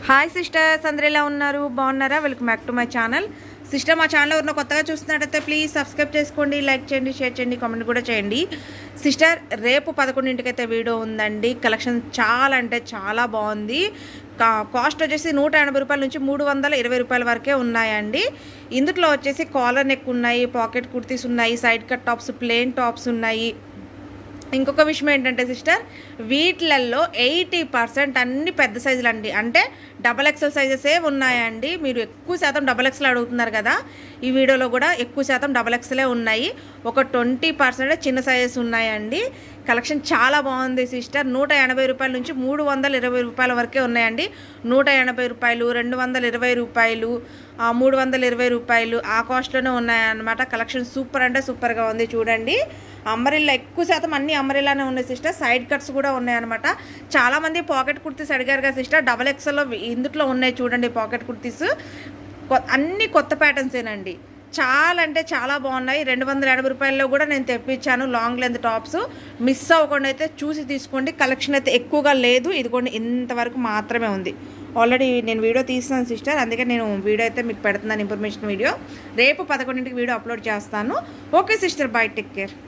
hi sisters అందరు ఎలా ఉన్నారు బాగున్నారా welcome back to my channel sister మా ఛానల్ ఎవరినో కొత్తగా చూస్తున్నట్టయితే ప్లీజ్ సబ్స్క్రైబ్ చేసుకోండి లైక్ చేయండి షేర్ చేయండి కామెంట్ కూడా చేయండి సిస్టర్ రేపు పదకొండింటికి అయితే వీడియో ఉందండి కలెక్షన్ చాలా అంటే చాలా బాగుంది కా- కాస్ట్ వచ్చేసి నూట ఎనభై రూపాయల నుంచి మూడు వందల ఇరవై రూపాయల వరకే ఉన్నాయండి ఇందులో వచ్చేసి కాలర్ నెక్ ఉన్నాయి పాకెట్ కుర్తీస్ ఉన్నాయి side cut tops plain tops ఉన్నాయి ఇంకొక విషయం ఏంటంటే సిస్టర్ వీటిలలో ఎయిటీ పర్సెంట్ అన్ని పెద్ద సైజులు అండి అంటే డబల్ ఎక్సెల్ సైజెసే ఉన్నాయండి మీరు ఎక్కువ శాతం డబల్ ఎక్స్ఎల్ అడుగుతున్నారు కదా ఈ వీడియోలో కూడా ఎక్కువ శాతం డబల్ ఎక్స్ఎలే ఉన్నాయి ఒక ట్వంటీ పర్సెంట్ చిన్న సైజెస్ ఉన్నాయండి కలెక్షన్ చాలా బాగుంది సిస్టర్ నూట ఎనభై రూపాయల నుంచి మూడు వందల ఇరవై రూపాయల వరకే ఉన్నాయండి నూట ఎనభై రూపాయలు రెండు వందల ఇరవై రూపాయలు ఆ, మూడు వందల ఇరవై రూపాయలు ఆ కాస్ట్లోనే ఉన్నాయన్నమాట కలెక్షన్ సూపర్ అంటే సూపర్గా ఉంది చూడండి అమ్మరిల్లా ఎక్కువ శాతం అన్ని అమ్మరిల్లానే ఉన్నాయి సిస్టర్ సైడ్ కట్స్ కూడా ఉన్నాయన్నమాట చాలా మంది పాకెట్ కుర్తీస్ అడిగారు కదా సిస్టర్ డబల్ ఎక్స్ఎల్లో ఇందులో ఉన్నాయి చూడండి పాకెట్ కుర్తీస్ కొ- అన్ని కొత్త ప్యాటర్న్సేనండి చాలా అంటే చాలా బాగున్నాయి రెండు వందల ఎనభై రూపాయల్లో కూడా నేను తెప్పించాను లాంగ్ లెంత్ టాప్స్ మిస్ అవ్వకుండా అయితే చూసి తీసుకోండి కలెక్షన్ అయితే ఎక్కువగా లేదు ఇదిగోండి ఇంతవరకు మాత్రమే ఉంది ఆల్రెడీ నేను వీడియో తీస్తున్నాను సిస్టర్ అందుకే నేను వీడియో అయితే మీకు పెడుతున్నాను ఇన్ఫర్మేషన్ వీడియో రేపు పదకొండింటికి వీడియో అప్లోడ్ చేస్తాను okay sister bye take care